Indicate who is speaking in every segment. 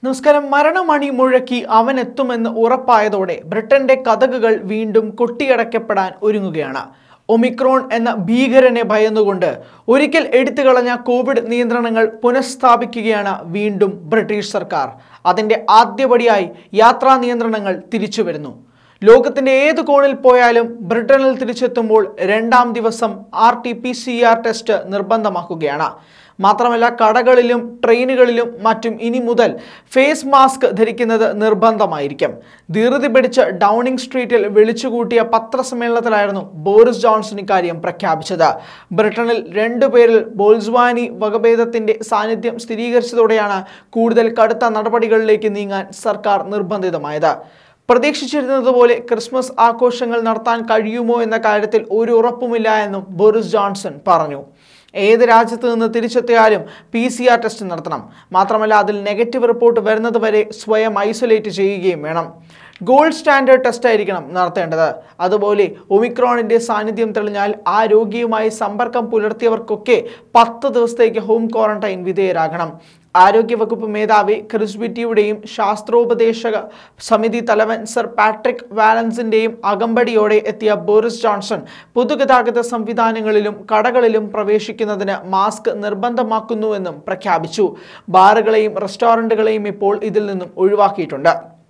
Speaker 1: നമസ്കാരം മരണമണി മുഴക്കി അവൻ എത്തുമെന്ന് ഉറപ്പായതോടെ ബ്രിട്ടന്റെ കഥകുകൾ വീണ്ടും കൊട്ടിയടക്കപ്പെടാൻ ഒരുങ്ങുകയാണ് ഒമിക്രോൺ എന്ന ഭീകരനെ ഭയന്നുകൊണ്ട് ഒരിക്കൽ എടുത്തുകളഞ്ഞ കോവിഡ് നിയന്ത്രണങ്ങൾ പുനഃസ്ഥാപിക്കുകയാണ് വീണ്ടും ബ്രിട്ടീഷ് സർക്കാർ അതിന്റെ ആദ്യപടിയായി യാത്രാ നിയന്ത്രണങ്ങൾ തിരിച്ചു വരുന്നു ലോകത്തിന്റെ ഏത് കോണിൽ പോയാലും ബ്രിട്ടനിൽ തിരിച്ചെത്തുമ്പോൾ രണ്ടാം ദിവസം R T P C R test നിർബന്ധമാക്കുകയാണ് മാത്രമല്ല കടകളിലും ട്രെയിനുകളിലും മറ്റും ഇനി മുതൽ ഫേസ് മാസ്ക് ധരിക്കുന്നത് നിർബന്ധമായിരിക്കും ധീർതി പിടിച്ച് ഡൗണിംഗ് സ്ട്രീറ്റിൽ വിളിച്ചുകൂട്ടിയ പത്രസമ്മേളനത്തിലായിരുന്നു ബോറിസ് ജോൺസൺ ഇക്കാര്യം പ്രഖ്യാപിച്ചത് ബ്രിട്ടനിൽ രണ്ടുപേരിൽ ബോൾസ്വാനി വകഭേദത്തിന്റെ സാന്നിധ്യം സ്ഥിരീകരിച്ചതോടെയാണ് കൂടുതൽ കടുത്ത നടപടികളിലേക്ക് നീങ്ങാൻ സർക്കാർ നിർബന്ധിതമായത് പ്രതീക്ഷിച്ചിരുന്നതുപോലെ ക്രിസ്മസ് ആഘോഷങ്ങൾ നടത്താൻ കഴിയുമോ എന്ന കാര്യത്തിൽ ഒരു ഉറപ്പുമില്ല എന്നും ബോറിസ് ജോൺസൺ പറഞ്ഞു ഏത് രാജ്യത്ത് നിന്ന് തിരിച്ചെത്തിയാലും പി സി ആർ ടെസ്റ്റ് നടത്തണം മാത്രമല്ല അതിൽ നെഗറ്റീവ് റിപ്പോർട്ട് വരുന്നത് വരെ സ്വയം ഐസൊലേറ്റ് ചെയ്യുകയും വേണം ഗോൾഡ് സ്റ്റാൻഡേർഡ് ടെസ്റ്റ് ആയിരിക്കണം നടത്തേണ്ടത് അതുപോലെ ഒമിക്രോണിന്റെ സാന്നിധ്യം തെളിഞ്ഞാൽ ആ രോഗിയുമായി സമ്പർക്കം പുലർത്തിയവർക്കൊക്കെ പത്ത് ദിവസത്തേക്ക് ഹോം ക്വാറന്റൈൻ വിധേയരാകണം ആരോഗ്യവകുപ്പ് മേധാവി ക്രിസ്ബിറ്റിയുടെയും ശാസ്ത്രോപദേശക സമിതി തലവൻ സർ പാട്രിക് വാലൻസിന്റെയും അകമ്പടിയോടെ എത്തിയ ബോറിസ് ജോൺസൺ പൊതുഗതാഗത സംവിധാനങ്ങളിലും കടകളിലും പ്രവേശിക്കുന്നതിന് മാസ്ക് നിർബന്ധമാക്കുന്നുവെന്നും പ്രഖ്യാപിച്ചു ബാറുകളെയും റെസ്റ്റോറൻറ്റുകളെയും ഇപ്പോൾ ഇതിൽ നിന്നും ഒഴിവാക്കിയിട്ടുണ്ട്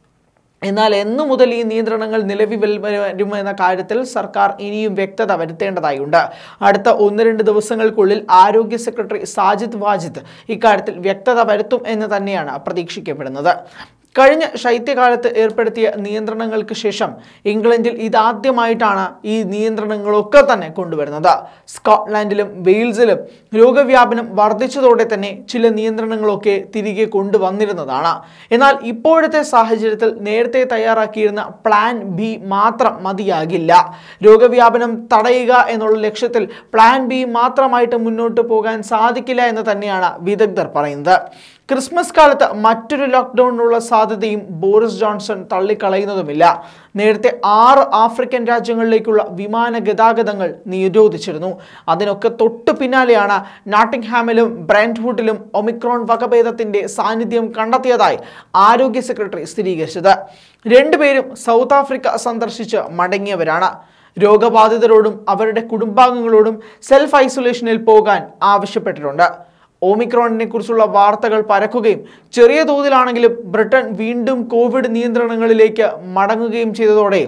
Speaker 1: എന്നാൽ എന്നു മുതൽ ഈ നിയന്ത്രണങ്ങൾ നിലവിൽ വരുമെന്ന കാര്യത്തിൽ സർക്കാർ ഇനിയും വ്യക്തത വരുത്തേണ്ടതായുണ്ട് അടുത്ത ഒന്ന് രണ്ട് ദിവസങ്ങൾക്കുള്ളിൽ ആരോഗ്യ സെക്രട്ടറി സാജിദ് വാജിദ് ഇക്കാര്യത്തിൽ വ്യക്തത വരുത്തും എന്ന് തന്നെയാണ് പ്രതീക്ഷിക്കപ്പെടുന്നത് കഴിഞ്ഞ ശൈത്യകാലത്ത് ഏർപ്പെടുത്തിയ നിയന്ത്രണങ്ങൾക്ക് ശേഷം ഇംഗ്ലണ്ടിൽ ഇതാദ്യമായിട്ടാണ് ഈ നിയന്ത്രണങ്ങളൊക്കെ തന്നെ കൊണ്ടുവരുന്നത് സ്കോട്ട്ലാൻഡിലും വെയിൽസിലും രോഗവ്യാപനം വർദ്ധിച്ചതോടെ തന്നെ ചില നിയന്ത്രണങ്ങളൊക്കെ തിരികെ കൊണ്ടുവന്നിരുന്നതാണ് എന്നാൽ ഇപ്പോഴത്തെ സാഹചര്യത്തിൽ നേരത്തെ തയ്യാറാക്കിയിരുന്ന പ്ലാൻ ബി മാത്രം മതിയാകില്ല രോഗവ്യാപനം തടയുക എന്നുള്ള ലക്ഷ്യത്തിൽ പ്ലാൻ ബി മാത്രമായിട്ട് മുന്നോട്ട് പോകാൻ സാധിക്കില്ല എന്ന് തന്നെയാണ് വിദഗ്ധർ പറയുന്നത് ക്രിസ്മസ് കാലത്ത് മറ്റൊരു ലോക്ക്ഡൌണിനുള്ള സാധ്യതയും ബോറിസ് ജോൺസൺ തള്ളിക്കളയുന്നതുമില്ല നേരത്തെ ആറ് ആഫ്രിക്കൻ രാജ്യങ്ങളിലേക്കുള്ള വിമാന ഗതാഗതങ്ങൾ നിരോധിച്ചിരുന്നു അതിനൊക്കെ തൊട്ടു പിന്നാലെയാണ് നാട്ടിംഗ്ഹാമിലും ബ്രാൻഡ്വുഡിലും ഒമിക്രോൺ വകഭേദത്തിന്റെ സാന്നിധ്യം കണ്ടെത്തിയതായി ആരോഗ്യ സെക്രട്ടറി സ്ഥിരീകരിച്ചത് രണ്ടുപേരും സൗത്ത് ആഫ്രിക്ക സന്ദർശിച്ച് മടങ്ങിയവരാണ് രോഗബാധിതരോടും അവരുടെ കുടുംബാംഗങ്ങളോടും സെൽഫ് ഐസൊലേഷനിൽ പോകാൻ ആവശ്യപ്പെട്ടിട്ടുണ്ട് ഓമിക്രോണിനെ കുറിച്ചുള്ള വാർത്തകൾ പരക്കുകയും ചെറിയ തോതിലാണെങ്കിലും ബ്രിട്ടൻ വീണ്ടും കോവിഡ് നിയന്ത്രണങ്ങളിലേക്ക് മടങ്ങുകയും ചെയ്തതോടെ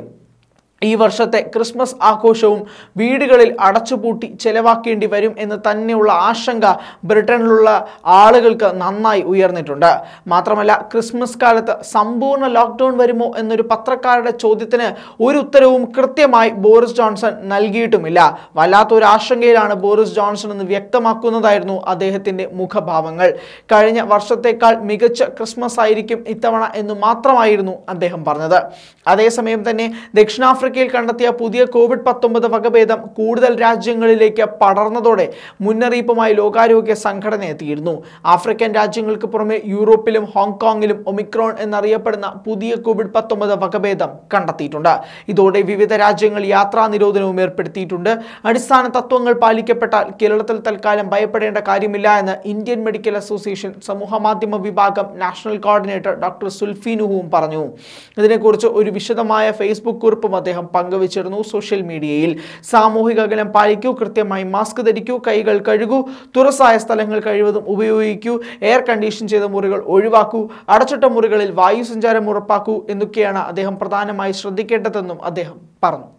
Speaker 1: ഈ വർഷത്തെ ക്രിസ്മസ് ആഘോഷവും വീടുകളിൽ അടച്ചുപൂട്ടി ചെലവാക്കേണ്ടി വരും എന്ന് തന്നെയുള്ള ആശങ്ക ബ്രിട്ടനിലുള്ള ആളുകൾക്ക് നന്നായി ഉയർന്നിട്ടുണ്ട് മാത്രമല്ല ക്രിസ്മസ് കാലത്ത് സമ്പൂർണ്ണ ലോക്ക്ഡൗൺ വരുമോ എന്നൊരു പത്രക്കാരുടെ ചോദ്യത്തിന് ഒരു ഉത്തരവും കൃത്യമായി ബോറിസ് ജോൺസൺ നൽകിയിട്ടുമില്ല വല്ലാത്തൊരു ആശങ്കയിലാണ് ബോറിസ് ജോൺസൺ എന്ന് വ്യക്തമാക്കുന്നതായിരുന്നു അദ്ദേഹത്തിന്റെ മുഖഭാവങ്ങൾ കഴിഞ്ഞ വർഷത്തേക്കാൾ മികച്ച ക്രിസ്മസ് ആയിരിക്കും ഇത്തവണ എന്ന് മാത്രമായിരുന്നു അദ്ദേഹം പറഞ്ഞത് അതേസമയം തന്നെ ദക്ഷിണാഫ്രിക്ക ആഫ്രിക്കയിൽ കണ്ടെത്തിയ പുതിയ കോവിഡ് പത്തൊമ്പത് വകഭേദം കൂടുതൽ രാജ്യങ്ങളിലേക്ക് പടർന്നതോടെ മുന്നറിയിപ്പുമായി ലോകാരോഗ്യ സംഘടന എത്തിയിരുന്നു ആഫ്രിക്കൻ രാജ്യങ്ങൾക്ക് പുറമെ യൂറോപ്പിലും ഹോങ്കോങ്ങിലും ഒമിക്രോൺ എന്നറിയപ്പെടുന്ന പുതിയ കോവിഡ് പത്തൊമ്പത് വകഭേദം കണ്ടെത്തിയിട്ടുണ്ട് ഇതോടെ വിവിധ രാജ്യങ്ങൾ യാത്രാ നിരോധനവും ഏർപ്പെടുത്തിയിട്ടുണ്ട് അടിസ്ഥാന തത്വങ്ങൾ പാലിക്കപ്പെട്ടാൽ കേരളത്തിൽ തൽക്കാലം ഭയപ്പെടേണ്ട കാര്യമില്ല എന്ന് ഇന്ത്യൻ മെഡിക്കൽ അസോസിയേഷൻ സമൂഹമാധ്യമ വിഭാഗം നാഷണൽ കോർഡിനേറ്റർ ഡോക്ടർ സുൽഫീനുഹുവും പറഞ്ഞു ഇതിനെക്കുറിച്ച് ഒരു വിശദമായ ഫേസ്ബുക്ക് കുറിപ്പും അദ്ദേഹം പങ്കുവച്ചിരുന്നു സോഷ്യൽ മീഡിയയിൽ സാമൂഹിക അകലം പാലിക്കൂ കൃത്യമായി മാസ്ക് ധരിക്കൂ കൈകൾ കഴുകൂ തുറസായ സ്ഥലങ്ങൾ കഴിവതും ഉപയോഗിക്കൂ എയർ കണ്ടീഷൻ ചെയ്ത മുറികൾ ഒഴിവാക്കൂ അടച്ചിട്ട മുറികളിൽ വായു സഞ്ചാരം ഉറപ്പാക്കൂ എന്നൊക്കെയാണ് അദ്ദേഹം പ്രധാനമായി ശ്രദ്ധിക്കേണ്ടതെന്നും അദ്ദേഹം പറഞ്ഞു